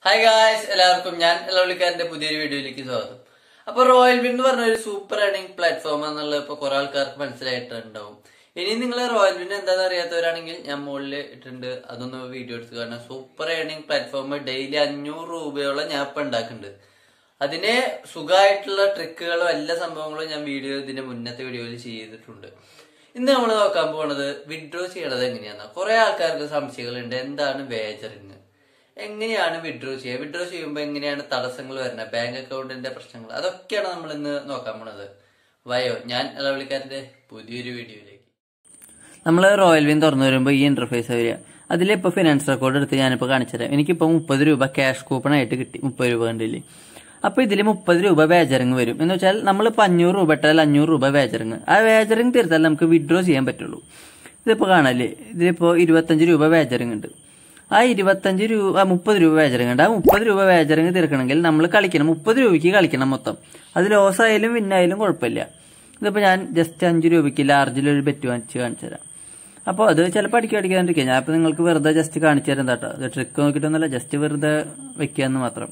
hi guys എല്ലാവർക്കും ഞാൻ ലവ്ലിക്കാരന്റെ പുതിയൊരു വീഡിയോയിലേക്ക് സ്വാഗതം അപ്പൊ റോയൽ വിൻ എന്ന് പറഞ്ഞ ഒരു സൂപ്പർ ഏണിംഗ് പ്ലാറ്റ്ഫോം എന്നുള്ളത് ഇപ്പൊ കുറെ ആൾക്കാർക്ക് മനസ്സിലായിട്ടുണ്ടാവും ഇനി നിങ്ങൾ റോയൽ വിൻ എന്താണെന്ന് അറിയാത്തവരാണെങ്കിൽ ഞാൻ മുകളിൽ ഇട്ടിട്ടുണ്ട് അതൊന്ന് വീഡിയോ എടുത്ത് കാരണം സൂപ്പർ ഏണിംഗ് പ്ലാറ്റ്ഫോം ഡെയിലി അഞ്ഞൂറ് രൂപയോളം ഞാൻ ഇപ്പൊ ഉണ്ടാക്കുന്നുണ്ട് അതിനെ സുഖമായിട്ടുള്ള ട്രിക്കുകളും എല്ലാ സംഭവങ്ങളും ഞാൻ വീഡിയോ ഇതിന്റെ മുന്നത്തെ വീഡിയോയിൽ ചെയ്തിട്ടുണ്ട് ഇന്ന് നമ്മൾ നോക്കാൻ പോകുന്നത് വിഡ്രോ ചെയ്യണത് എങ്ങനെയാന്ന് കുറെ ആൾക്കാർക്ക് സംശയങ്ങളുണ്ട് എന്താണ് വേജറിങ് എങ്ങനെയാണ് വിഡ്രോ ചെയ്യുക വിഡ്രോ ചെയ്യുമ്പോൾ എങ്ങനെയാണ് തടസ്സങ്ങൾ വരുന്നത് ബാങ്ക് അക്കൗണ്ടിന്റെ പ്രശ്നങ്ങൾ അതൊക്കെയാണ് നമ്മൾ ഇന്ന് നോക്കാൻ പോണത് വയോ ഞാൻ ഇളവിളിക്കാരന്റെ പുതിയൊരു വീഡിയോയിലേക്ക് നമ്മൾ റോയൽ വിൻ തുറന്നു വരുമ്പോൾ ഈ ഇന്റർഫേസ് വരിക അതിലിപ്പോൾ ഫിനാൻസ് റെക്കോർഡ് എടുത്ത് ഞാനിപ്പോൾ കാണിച്ചുതരാം എനിക്കിപ്പോൾ മുപ്പത് രൂപ ക്യാഷ് കൂപ്പൺ ആയിട്ട് കിട്ടി മുപ്പത് രൂപ കണ്ടില്ലേ അപ്പോൾ ഇതിൽ മുപ്പത് രൂപ വേജറിങ് വരും എന്ന് വെച്ചാൽ നമ്മളിപ്പോൾ അഞ്ഞൂറ് രൂപ ഇട്ടാൽ അഞ്ഞൂറ് രൂപ വേജറിങ് ആ വേജറിങ് തീർത്താൽ നമുക്ക് വിഡ്രോ ചെയ്യാൻ പറ്റുള്ളൂ ഇതിപ്പോൾ കാണാല്ലേ ഇതിലിപ്പോൾ ഇരുപത്തഞ്ച് രൂപ വേജറിങ് ഉണ്ട് ആ ഇരുപത്തഞ്ച് രൂപ മുപ്പത് രൂപ വേജറിങ് ഉണ്ട് ആ മുപ്പത് രൂപ വേജറിങ് തീർക്കണമെങ്കിൽ നമ്മൾ കളിക്കണം മുപ്പത് രൂപയ്ക്ക് കളിക്കണം മൊത്തം അത് ലോസ് ആയാലും വിന്നായാലും കുഴപ്പമില്ല ഇതിപ്പോൾ ഞാൻ ജസ്റ്റ് അഞ്ച് രൂപയ്ക്ക് ലാർജിലൊരു ബെറ്റ് വാങ്ങിച്ച് കാണിച്ചു തരാം അപ്പോൾ അത് ചിലപ്പോൾ അടിക്കുക അടിക്കാണ്ടിരിക്കുക ഞാൻ ഇപ്പോൾ നിങ്ങൾക്ക് വെറുതെ ജസ്റ്റ് കാണിച്ചു തരാം കേട്ടോ അത് ട്രിക്ക് നോക്കിയിട്ടൊന്നുമല്ല ജസ്റ്റ് വെറുതെ വെക്കുക മാത്രം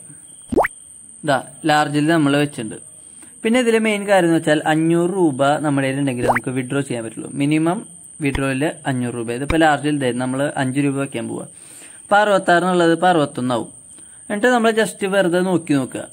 ഇതാ ലാർജിൽ നമ്മൾ വെച്ചിട്ടുണ്ട് പിന്നെ ഇതിലെ മെയിൻ കാര്യം എന്ന് വെച്ചാൽ അഞ്ഞൂറ് രൂപ നമ്മുടെ ഉണ്ടെങ്കിൽ നമുക്ക് വിഡ്രോ ചെയ്യാൻ പറ്റുള്ളൂ മിനിമം വിഡ്രോയിൽ അഞ്ഞൂറ് രൂപ ഇതിപ്പോൾ ലാർജിൽ നമ്മൾ അഞ്ച് രൂപ വെക്കാൻ പോവുക ഇപ്പോൾ അറുപത്താറ് എന്നുള്ളത് ഇപ്പോൾ അറുപത്തൊന്നാവും എന്നിട്ട് നമ്മൾ ജസ്റ്റ് വെറുതെ നോക്കി നോക്കുക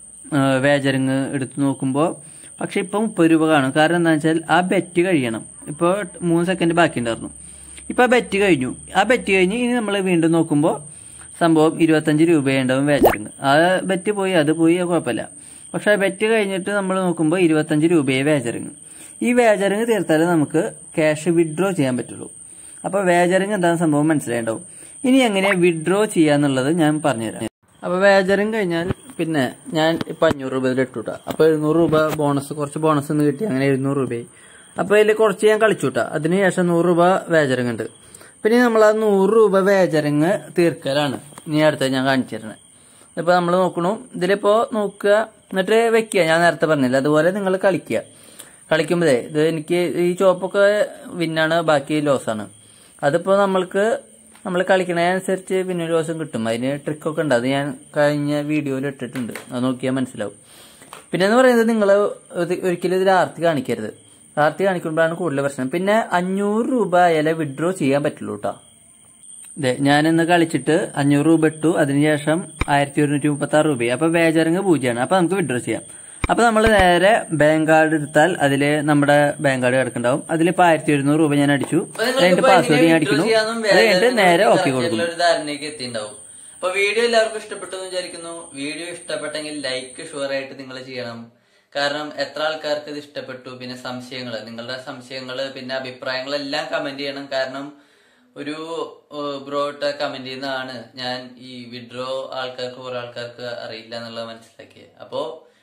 വേജറിങ് എടുത്ത് നോക്കുമ്പോൾ പക്ഷെ ഇപ്പം മുപ്പത് രൂപ കാണും കാരണം എന്താണെന്ന് വെച്ചാൽ ആ ബെറ്റ് കഴിയണം ഇപ്പോൾ മൂന്ന് സെക്കൻഡ് ബാക്കി ഉണ്ടായിരുന്നു ഇപ്പോൾ ആ ബെറ്റ് കഴിഞ്ഞു ആ ബെറ്റ് കഴിഞ്ഞ് ഇനി നമ്മൾ വീണ്ടും നോക്കുമ്പോൾ സംഭവം ഇരുപത്തഞ്ച് രൂപയുണ്ടാവും വേജറിങ് ആ ബെറ്റ് പോയി അത് പോയി അത് കുഴപ്പമില്ല പക്ഷെ ആ ബെറ്റ് കഴിഞ്ഞിട്ട് നമ്മൾ നോക്കുമ്പോൾ ഇരുപത്തഞ്ച് രൂപയെ വേജറിങ് ഈ വേജറിങ് തീർത്താലേ നമുക്ക് ക്യാഷ് വിഡ്രോ ചെയ്യാൻ പറ്റുള്ളൂ അപ്പോൾ വേജറിങ് എന്താണ് സംഭവം മനസ്സിലായിട്ടുണ്ടാവും ഇനി എങ്ങനെ വിഡ്രോ ചെയ്യാന്നുള്ളത് ഞാൻ പറഞ്ഞുതരാം അപ്പോൾ വേജറിങ് കഴിഞ്ഞാൽ പിന്നെ ഞാൻ ഇപ്പം അഞ്ഞൂറ് രൂപ ഇതിൽ ഇട്ടുട്ടാ അപ്പോൾ എഴുന്നൂറ് രൂപ ബോണസ് കുറച്ച് ബോണസ് ഒന്ന് കിട്ടി അങ്ങനെ എഴുന്നൂറ് രൂപയായി അപ്പോൾ ഇതിൽ കുറച്ച് ഞാൻ കളിച്ചുട്ടാ അതിനുശേഷം നൂറ് രൂപ വേജറിങ് ഉണ്ട് പിന്നെ നമ്മൾ ആ നൂറ് രൂപ വേജറിങ് തീർക്കലാണ് ഇനി അടുത്ത ഞാൻ കാണിച്ചു തരണേ ഇപ്പൊ നമ്മൾ നോക്കണു ഇതിലിപ്പോ നോക്കുക എന്നിട്ട് വെക്കുക ഞാൻ നേരത്തെ പറഞ്ഞില്ല അതുപോലെ നിങ്ങൾ കളിക്കുക കളിക്കുമ്പോഴേ ഇത് എനിക്ക് ഈ ചോപ്പൊക്കെ വിന്നാണ് ബാക്കി ലോസാണ് അതിപ്പോ നമ്മൾക്ക് നമ്മൾ കളിക്കണതനുസരിച്ച് പിന്നെ ഒരു ദിവസം കിട്ടും അതിന് ട്രിക്കൊക്കെ ഉണ്ട് അത് ഞാൻ കഴിഞ്ഞ വീഡിയോയിൽ ഇട്ടിട്ടുണ്ട് അത് നോക്കിയാൽ മനസ്സിലാവും പിന്നെ എന്ന് പറയുന്നത് നിങ്ങൾ ഒരിക്കലും ഇതിൽ ആർത്തി കാണിക്കരുത് ആർത്തി കാണിക്കുമ്പോഴാണ് കൂടുതൽ പ്രശ്നം പിന്നെ അഞ്ഞൂറ് രൂപ ആയാലേ വിഡ്രോ ചെയ്യാൻ പറ്റുള്ളൂ കേട്ടോ അതെ ഞാനിന്ന് കളിച്ചിട്ട് അഞ്ഞൂറ് രൂപ ഇട്ടു അതിനുശേഷം ആയിരത്തി ഒരുന്നൂറ്റി മുപ്പത്തി ആറ് രൂപ അപ്പൊ വേജറിങ് പൂജ്യമാണ് അപ്പൊ നമുക്ക് വിഡ്രോ ചെയ്യാം അപ്പൊ നമ്മൾ നേരെ ബാങ്ക് കാർഡ് എടുത്താൽ അതില് നമ്മുടെ ബാങ്ക് കാർഡ് കിടക്കുന്നുണ്ടാവും അതിലിപ്പോ ആയിരത്തി ഒരുന്നൂറ് രൂപ ഞാൻ അടിച്ചു അതിന്റെ പാസ്വേഡ് ഞാൻ അടിക്കുന്നു അത് കഴിഞ്ഞിട്ട് നേരെ ഓക്കെ കൊടുക്കുന്നു ഒരു ധാരണയ്ക്ക് എത്തിണ്ടാവും അപ്പൊ വീഡിയോ എല്ലാവർക്കും ഇഷ്ടപ്പെട്ടു എന്ന് വിചാരിക്കുന്നു വീഡിയോ ഇഷ്ടപ്പെട്ടെങ്കിൽ ലൈക്ക് ഷുവർ ആയിട്ട് നിങ്ങൾ ചെയ്യണം കാരണം എത്ര ആൾക്കാർക്ക് ഇത് ഇഷ്ടപ്പെട്ടു പിന്നെ സംശയങ്ങൾ നിങ്ങളുടെ സംശയങ്ങൾ പിന്നെ അഭിപ്രായങ്ങളെല്ലാം കമന്റ് ചെയ്യണം കാരണം ഒരു ബ്രോട്ട് കമന്റ് ചെയ്യുന്നതാണ് ഞാൻ ഈ വിഡ്രോ ആൾക്കാർക്ക് കുറെ ആൾക്കാർക്ക് അറിയില്ല എന്നുള്ളത് മനസ്സിലാക്കിയത് അപ്പോ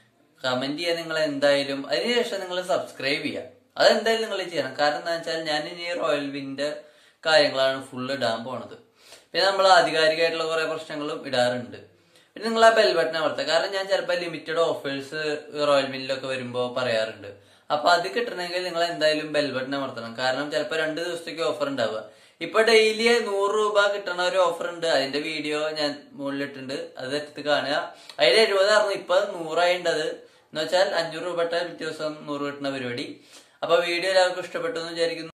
കമന്റ് ചെയ്യാൻ നിങ്ങൾ എന്തായാലും അതിനുശേഷം നിങ്ങൾ സബ്സ്ക്രൈബ് ചെയ്യുക അതെന്തായാലും നിങ്ങൾ ചെയ്യണം കാരണം എന്താ വെച്ചാൽ ഞാൻ ഇനി റോയൽ വിന്റെ കാര്യങ്ങളാണ് ഫുള്ള് ഇടാൻ പോണത് പിന്നെ നമ്മൾ ആധികാരികമായിട്ടുള്ള കുറെ പ്രശ്നങ്ങളും ഇടാറുണ്ട് പിന്നെ നിങ്ങൾ ആ ബെൽ ബട്ടൺ അമർത്തുക കാരണം ഞാൻ ചിലപ്പോൾ ലിമിറ്റഡ് ഓഫേഴ്സ് റോയൽ മില്ലൊക്കെ വരുമ്പോൾ പറയാറുണ്ട് അപ്പൊ അത് കിട്ടണമെങ്കിൽ നിങ്ങൾ എന്തായാലും ബെൽ ബട്ടൺ അമർത്തണം കാരണം ചിലപ്പോൾ രണ്ട് ദിവസത്തേക്ക് ഓഫർ ഉണ്ടാവുക ഇപ്പൊ ഡെയിലി നൂറ് രൂപ കിട്ടണ ഒരു ഓഫർ ഉണ്ട് അതിന്റെ വീഡിയോ ഞാൻ മുകളിലിട്ടുണ്ട് അത് എടുത്ത് കാണുക അതിൽ എഴുപതായിരുന്നു ഇപ്പൊ നൂറായിണ്ടത് എന്ന് വെച്ചാൽ അഞ്ഞൂറ് രൂപ ഇട്ടാൽ പിറ്റേ ദിവസം നൂറ് കിട്ടുന്ന പരിപാടി അപ്പൊ വീഡിയോ എല്ലാവർക്കും ഇഷ്ടപ്പെട്ടു എന്ന് വിചാരിക്കുന്നു